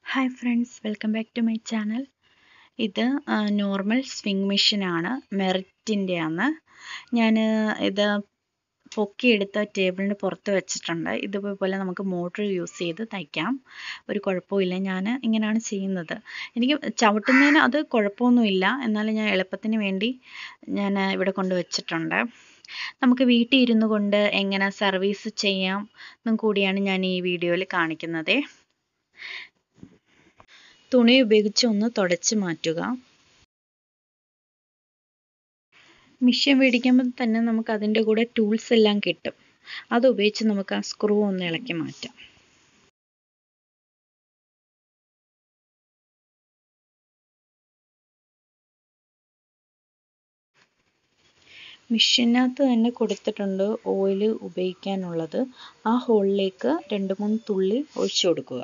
hi friends welcome back to my channel ഇത് normal sewing മെഷീനാണ് മെറിറ്റിൻ്റെയാണ് ഞാൻ ഇത് പൊക്കിയെടുത്ത ടേബിളിന് പുറത്ത് വെച്ചിട്ടുണ്ട് ഇതുപോലെ നമുക്ക് മോട്ടർ യൂസ് ചെയ്ത് തയ്ക്കാം ഒരു കുഴപ്പമില്ല ഞാൻ ഇങ്ങനെയാണ് ചെയ്യുന്നത് എനിക്ക് ചവിട്ടുന്നതിന് അത് കുഴപ്പമൊന്നുമില്ല എന്നാലും ഞാൻ എളുപ്പത്തിന് വേണ്ടി ഞാൻ ഇവിടെ കൊണ്ട് വെച്ചിട്ടുണ്ട് നമുക്ക് വീട്ടിൽ ഇരുന്നു കൊണ്ട് എങ്ങനെ സർവീസ് ചെയ്യാം എന്നും കൂടിയാണ് ഞാൻ ഈ വീഡിയോയിൽ കാണിക്കുന്നത് തുണി ഉപയോഗിച്ച് ഒന്ന് തുടച്ച് മാറ്റുക മിഷ്യൻ മേടിക്കുമ്പോൾ തന്നെ നമുക്ക് അതിൻ്റെ കൂടെ ടൂൾസ് എല്ലാം കിട്ടും അത് ഉപയോഗിച്ച് നമുക്ക് ആ സ്ക്രൂ ഒന്ന് ഇളക്കി മാറ്റാം മിഷ്യനകത്ത് തന്നെ കൊടുത്തിട്ടുണ്ട് ഓയിൽ ഉപയോഗിക്കാനുള്ളത് ആ ഹോളിലേക്ക് രണ്ട് മൂന്ന് തുള്ളി ഒഴിച്ചു കൊടുക്കുക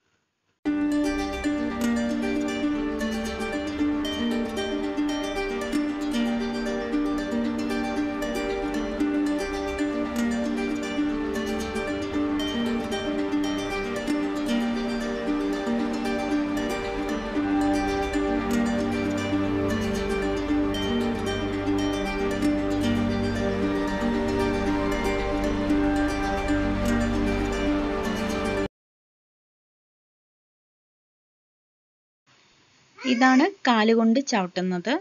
ഇതാണ് കാലുകൊണ്ട് ചവിട്ടുന്നത്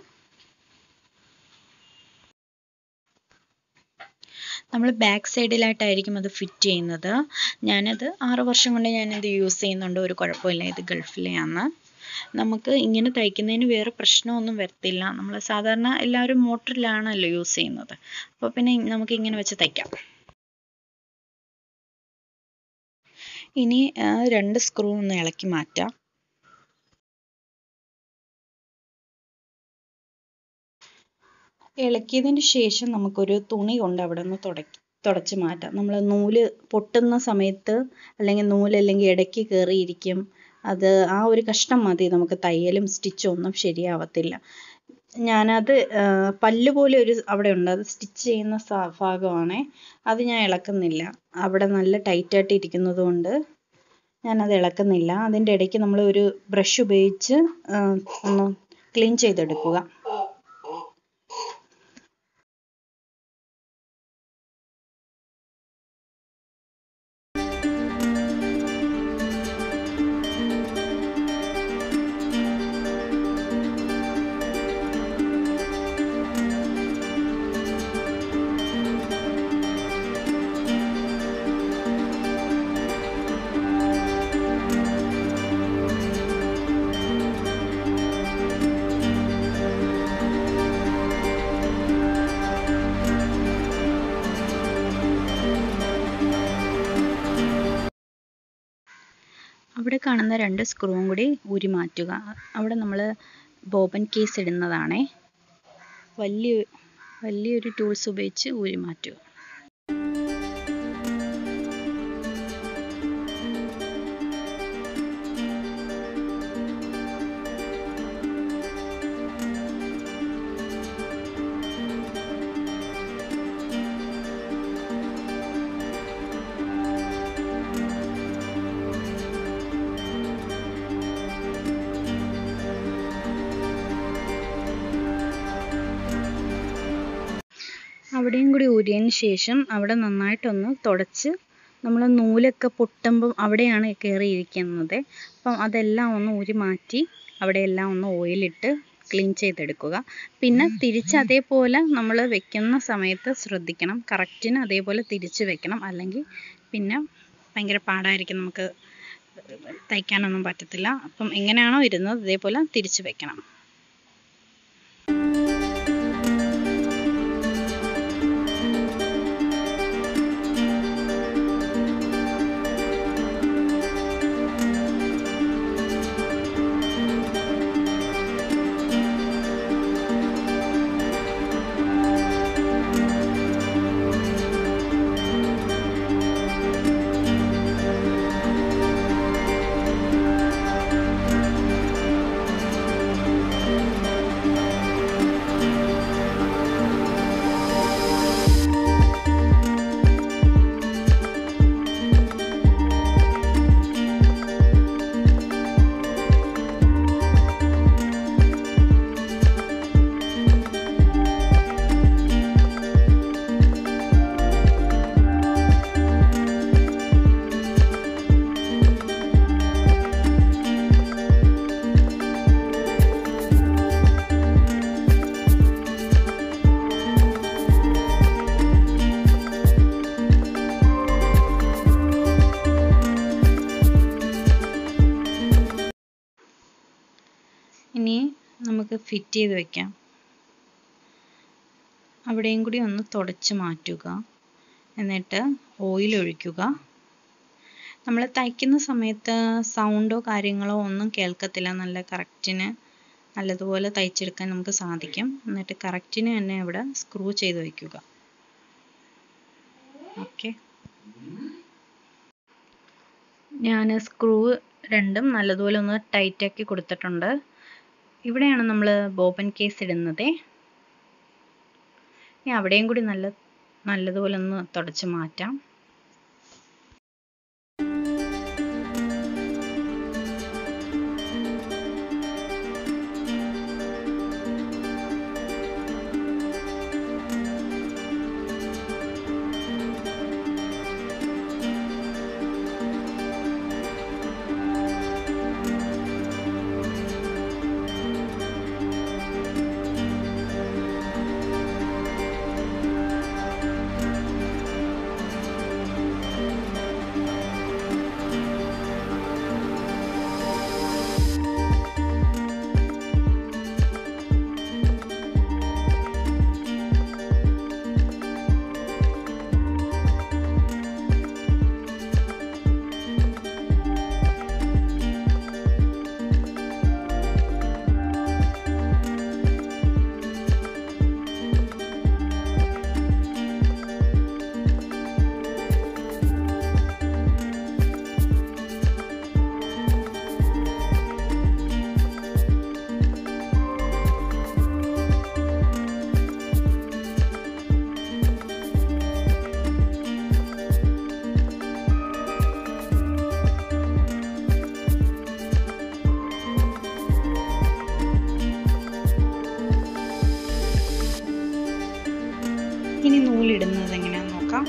നമ്മൾ ബാക്ക് സൈഡിലായിട്ടായിരിക്കും അത് ഫിറ്റ് ചെയ്യുന്നത് ഞാനത് ആറ് വർഷം കൊണ്ട് ഞാനിത് യൂസ് ചെയ്യുന്നുണ്ട് ഒരു കുഴപ്പമില്ല ഇത് ഗൾഫിലെയാണ് നമുക്ക് ഇങ്ങനെ തയ്ക്കുന്നതിന് വേറെ പ്രശ്നമൊന്നും വരത്തില്ല നമ്മൾ സാധാരണ എല്ലാവരും മോട്ടറിലാണല്ലോ യൂസ് ചെയ്യുന്നത് അപ്പോൾ പിന്നെ നമുക്ക് ഇങ്ങനെ വെച്ച് തയ്ക്കാം ഇനി രണ്ട് സ്ക്രൂ ഒന്ന് ഇളക്കി മാറ്റാം ഇളക്കിയതിന് ശേഷം നമുക്കൊരു തുണി കൊണ്ട് അവിടെ നിന്ന് തുടക്കി തുടച്ച് മാറ്റാം നമ്മൾ നൂല് പൊട്ടുന്ന സമയത്ത് അല്ലെങ്കിൽ നൂല് അല്ലെങ്കിൽ ഇടയ്ക്ക് കയറിയിരിക്കും അത് ആ ഒരു കഷ്ണം മതി നമുക്ക് തയ്യലും സ്റ്റിച്ചും ഒന്നും ശരിയാവത്തില്ല ഞാനത് പല്ല് പോലെ ഒരു അവിടെ ഉണ്ട് അത് സ്റ്റിച്ച് ചെയ്യുന്ന ഭാഗമാണേ അത് ഞാൻ ഇളക്കുന്നില്ല അവിടെ നല്ല ടൈറ്റായിട്ട് ഇരിക്കുന്നത് കൊണ്ട് ഞാനത് ഇളക്കുന്നില്ല അതിൻ്റെ ഇടയ്ക്ക് നമ്മൾ ഒരു ബ്രഷ് ഉപയോഗിച്ച് ഒന്ന് ക്ലീൻ ചെയ്തെടുക്കുക അവിടെ കാണുന്ന രണ്ട് സ്ക്രൂവും കൂടി ഊരി മാറ്റുക അവിടെ നമ്മൾ ബോബൻ കേസ് ഇടുന്നതാണേ വലിയ വലിയൊരു ടൂൾസ് ഉപയോഗിച്ച് ഊരി മാറ്റുക അവിടെയും കൂടി ഊരിയതിന് ശേഷം അവിടെ നന്നായിട്ടൊന്ന് തുടച്ച് നമ്മൾ നൂലൊക്കെ പൊട്ടുമ്പം അവിടെയാണ് കയറിയിരിക്കുന്നത് അപ്പം അതെല്ലാം ഒന്ന് ഊരി മാറ്റി അവിടെയെല്ലാം ഒന്ന് ഓയിലിട്ട് ക്ലീൻ ചെയ്തെടുക്കുക പിന്നെ തിരിച്ച് അതേപോലെ നമ്മൾ വെക്കുന്ന സമയത്ത് ശ്രദ്ധിക്കണം കറക്റ്റിന് അതേപോലെ തിരിച്ച് വെക്കണം അല്ലെങ്കിൽ പിന്നെ ഭയങ്കര പാടായിരിക്കും നമുക്ക് തയ്ക്കാനൊന്നും പറ്റത്തില്ല അപ്പം എങ്ങനെയാണോ ഇരുന്നത് അതേപോലെ തിരിച്ച് വെക്കണം ഫിറ്റ് ചെയ്ത് വെക്കാം അവിടെയും കൂടി ഒന്ന് തുടച്ച് മാറ്റുക എന്നിട്ട് ഓയിൽ ഒഴിക്കുക നമ്മൾ തയ്ക്കുന്ന സമയത്ത് സൗണ്ടോ കാര്യങ്ങളോ ഒന്നും കേൾക്കത്തില്ല നല്ല കറക്റ്റിന് നല്ലതുപോലെ തയ്ച്ചെടുക്കാൻ നമുക്ക് സാധിക്കും എന്നിട്ട് കറക്റ്റിന് തന്നെ ഇവിടെ സ്ക്രൂ ചെയ്ത് വയ്ക്കുക ഓക്കെ ഞാൻ സ്ക്രൂ രണ്ടും നല്ലതുപോലെ ഒന്ന് ടൈറ്റാക്കി കൊടുത്തിട്ടുണ്ട് ഇവിടെയാണ് നമ്മൾ ബോബൻ കേസ് ഇടുന്നത് ഇനി അവിടെയും കൂടി നല്ല നല്ലതുപോലെ ഒന്ന് തുടച്ച് മാറ്റാം ഇനി നൂലിടുന്നത് എങ്ങനെയാണെന്ന് നോക്കാം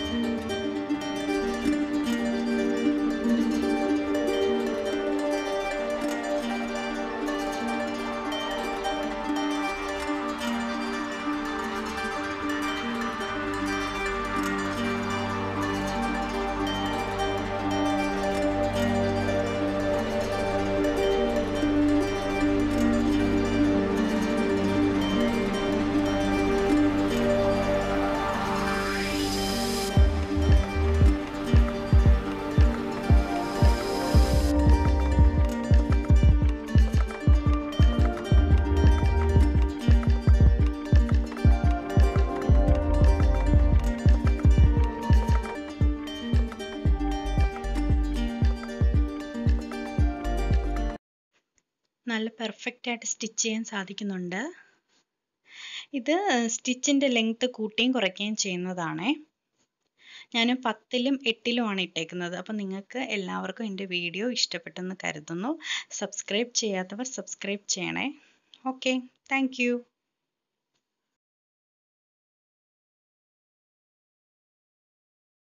നല്ല പെർഫെക്റ്റ് ആയിട്ട് സ്റ്റിച്ച് ചെയ്യാൻ സാധിക്കുന്നുണ്ട് ഇത് സ്റ്റിച്ചിൻ്റെ ലെങ്ത്ത് കൂട്ടുകയും കുറയ്ക്കുകയും ചെയ്യുന്നതാണ് ഞാൻ പത്തിലും എട്ടിലുമാണ് ഇട്ടേക്കുന്നത് അപ്പോൾ നിങ്ങൾക്ക് എല്ലാവർക്കും എൻ്റെ വീഡിയോ ഇഷ്ടപ്പെട്ടെന്ന് കരുതുന്നു സബ്സ്ക്രൈബ് ചെയ്യാത്തവർ സബ്സ്ക്രൈബ് ചെയ്യണേ ഓക്കെ താങ്ക്